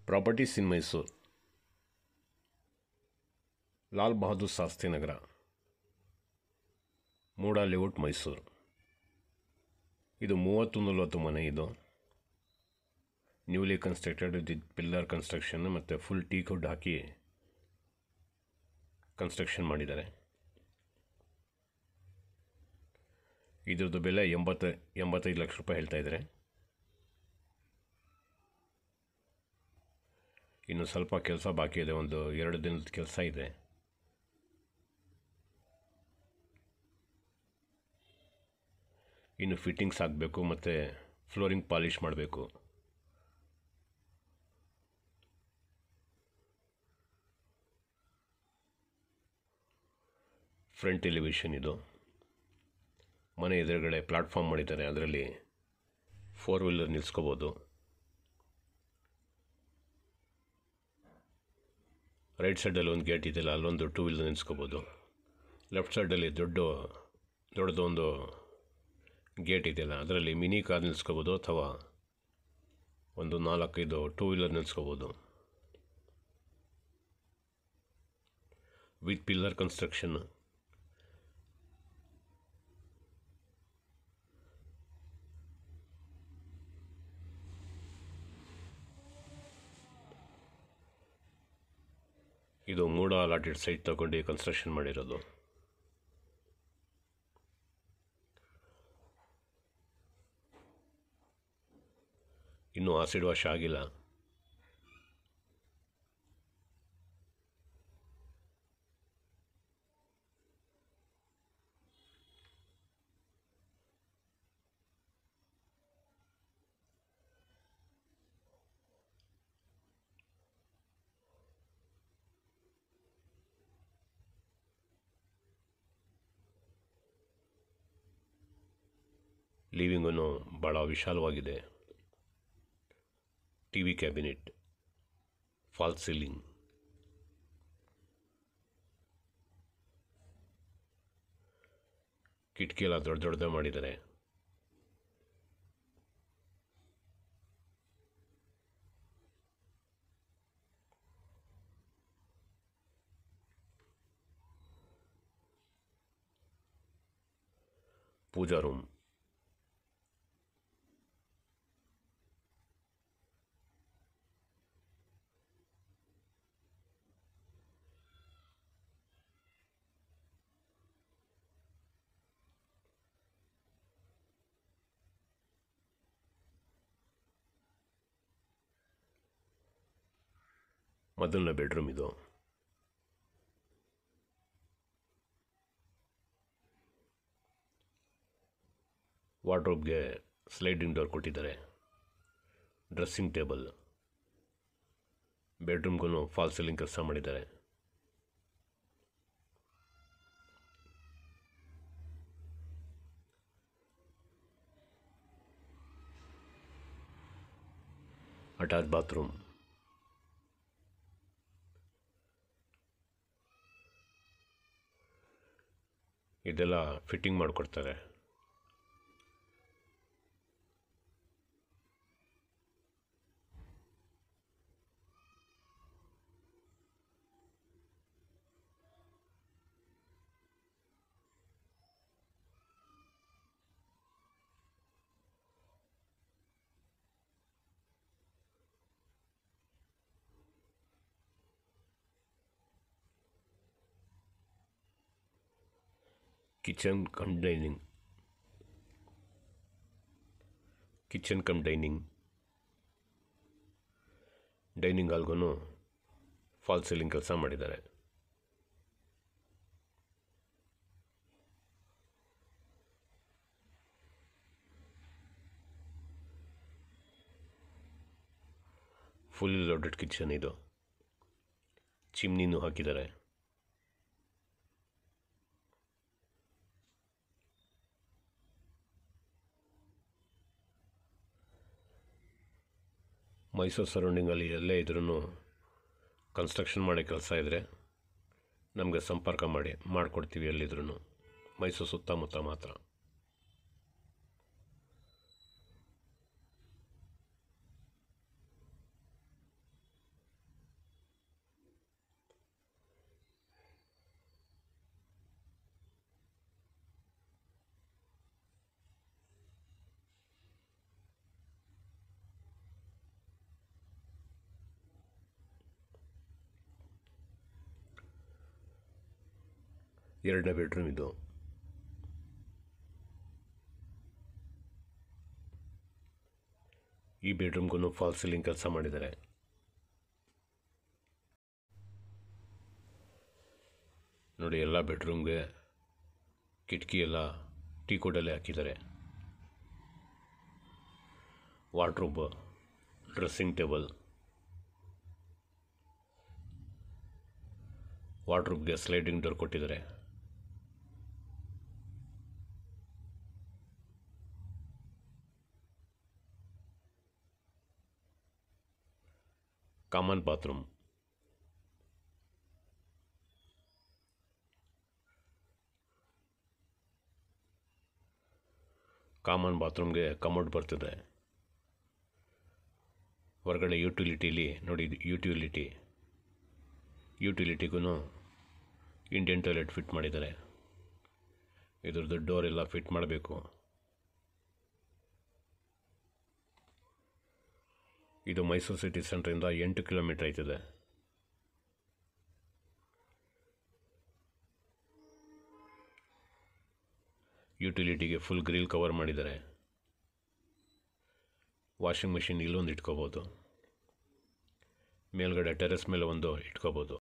properties in Mysuru Lal Bahadur Shastri Nagar MUDA layout Mysuru ಇದು ಮೂವತ್ತು ನಲವತ್ತು ಮನೆ ಇದು newly constructed with pillar construction ಮತ್ತು ಫುಲ್ ಟೀ ಕುಡ್ ಹಾಕಿ ಕನ್ಸ್ಟ್ರಕ್ಷನ್ ಮಾಡಿದ್ದಾರೆ ಇದ್ರದ್ದು ಬೆಲೆ ಎಂಬತ್ತು ಎಂಬತ್ತೈದು ಲಕ್ಷ ರೂಪಾಯಿ ಹೇಳ್ತಾ ಇದ್ದಾರೆ ಇನ್ನು ಸ್ವಲ್ಪ ಕೆಲಸ ಬಾಕಿ ಇದೆ ಒಂದು ಎರಡು ದಿನದ ಕೆಲಸ ಇದೆ ಇನ್ನು ಫಿಟ್ಟಿಂಗ್ಸ್ ಆಗಬೇಕು ಮತ್ತು ಫ್ಲೋರಿಂಗ್ ಪಾಲಿಷ್ ಮಾಡಬೇಕು ಫ್ರಂಟ್ ಎಲಿವೇಶನ್ ಇದು ಮನೆ ಎದುರುಗಡೆ ಪ್ಲಾಟ್ಫಾರ್ಮ್ ಮಾಡಿದ್ದಾರೆ ಅದರಲ್ಲಿ ಫೋರ್ ವೀಲರ್ ನಿಲ್ಲಿಸ್ಕೋಬೋದು ರೈಟ್ ಸೈಡಲ್ಲಿ ಒಂದು ಗೇಟ್ ಇದೆಯಲ್ಲ ಅಲ್ಲೊಂದು ಟೂ ವೀಲರ್ ನಿಲ್ಲಿಸ್ಕೋಬೋದು ಲೆಫ್ಟ್ ಸೈಡಲ್ಲಿ ದೊಡ್ಡ ದೊಡ್ಡದೊಂದು ಗೇಟ್ ಇದೆಯಲ್ಲ ಅದರಲ್ಲಿ ಮಿನಿ ಕಾರ್ ನಿಲ್ಲಿಸ್ಕೋಬೋದು ಅಥವಾ ಒಂದು ನಾಲ್ಕೈದು ಟೂ ವೀಲರ್ ನಿಲ್ಲಿಸ್ಕೋಬೋದು ವಿತ್ ಪಿಲ್ಲರ್ ಕನ್ಸ್ಟ್ರಕ್ಷನ್ ಇದು ಮೂಡ ಅಲಾಟೆಡ್ ಸೈಟ್ ತಗೊಂಡು ಕನ್ಸ್ಟ್ರಕ್ಷನ್ ಮಾಡಿರೋದು ಇನ್ನೂ ಆಸಿಡ್ ವಾಶ್ ಆಗಿಲ್ಲ ಲಿವಿಂಗನ್ನು ಭಾಳ ವಿಶಾಲವಾಗಿದೆ T V cabinet fall ceiling ಕಿಟಕಿ ಎಲ್ಲ ದೊಡ್ಡ ದೊಡ್ಡದೇ ಮಾಡಿದ್ದಾರೆ ಪೂಜಾ ರೂಮ್ ಮೊದಲನೇ ಬೆಡ್ರೂಮ್ ಇದು ವಾರ್ಡ್ರೋಬ್ಗೆ ಸ್ಲೈಡಿಂಗ್ ಡೋರ್ ಕೊಟ್ಟಿದ್ದಾರೆ ಡ್ರೆಸ್ಸಿಂಗ್ ಟೇಬಲ್ ಬೆಡ್ರೂಮ್ಗೂ ಫಾಲ್ ಸೀಲಿಂಗ್ ಕೆಲಸ ಮಾಡಿದ್ದಾರೆ ಅಟ್ಯಾಚ್ ಬಾತ್ರೂಮ್ ಇದೆಲ್ಲ ಫಿಟ್ಟಿಂಗ್ ಮಾಡಿಕೊಡ್ತಾರೆ kitchen cum dining kitchen cum dining dining ಹಾಲ್ಗೂ ಫಾಲ್ ಸೀಲಿಂಗ್ ಕೆಲಸ ಮಾಡಿದ್ದಾರೆ ಫುಲ್ ಲೋಡೆಡ್ ಕಿಚನ್ ಇದು ಚಿಮ್ನಿನೂ ಹಾಕಿದ್ದಾರೆ ಮೈಸೂರು ಸರೌಂಡಿಂಗಲ್ಲಿ ಎಲ್ಲೇ ಇದ್ರೂ ಕನ್ಸ್ಟ್ರಕ್ಷನ್ ಮಾಡೋ ಕೆಲಸ ಇದ್ದರೆ ನಮಗೆ ಸಂಪರ್ಕ ಮಾಡಿ ಮಾಡಿಕೊಡ್ತೀವಿ ಎಲ್ಲಿದ್ರೂ ಮೈಸೂರು ಸುತ್ತಮುತ್ತ ಮಾತ್ರ ಎರಡನೇ ಬೆಡ್ರೂಮ್ ಇದು ಈ ಬೆಡ್ರೂಮ್ಗೂ ಫಾಲ್ ಸೀಲಿಂಗ್ ಕೆಲಸ ಮಾಡಿದ್ದಾರೆ ನೋಡಿ ಎಲ್ಲ ಬೆಡ್ರೂಮ್ಗೆ ಕಿಟಕಿ ಎಲ್ಲ ಟೀ ಕೋಡಲ್ಲೇ ಹಾಕಿದ್ದಾರೆ ವಾರ್ಡ್ರೂಬ್ ಡ್ರೆಸ್ಸಿಂಗ್ ಟೇಬಲ್ ವಾರ್ಡ್ರೂಬ್ಗೆ ಸ್ಲೈಡಿಂಗ್ ಡೋರ್ ಕೊಟ್ಟಿದ್ದಾರೆ ಕಾಮನ್ ಬಾತ್ರೂಮ್ ಕಾಮನ್ ಬಾತ್ರೂಮ್ಗೆ ಕಮೋಡ್ ಬರ್ತಿದೆ ಹೊರಗಡೆ ಯೂಟಿಲಿಟಿಲಿ ನೋಡಿ ಇದು ಯೂಟಿಲಿಟಿ ಯೂಟಿಲಿಟಿಗೂ ಇಂಡಿಯನ್ ಟಾಯ್ಲೆಟ್ ಫಿಟ್ ಮಾಡಿದ್ದಾರೆ ಇದ್ರದ್ದು ಡೋರ್ ಎಲ್ಲ ಫಿಟ್ ಮಾಡಬೇಕು ಇದು ಮೈಸೂರು ಸಿಟಿ ಸೆಂಟ್ರಿಂದ ಎಂಟು ಕಿಲೋಮೀಟ್ರ್ ಆಯ್ತದೆ ಯೂಟಿಲಿಟಿಗೆ ಫುಲ್ ಗ್ರಿಲ್ ಕವರ್ ಮಾಡಿದ್ದಾರೆ ವಾಷಿಂಗ್ ಮಿಷಿನ್ ಇಲ್ಲೊಂದು ಇಟ್ಕೋಬೋದು ಮೇಲ್ಗಡೆ ಟೆರೆಸ್ ಮೇಲೆ ಒಂದು ಇಟ್ಕೋಬೋದು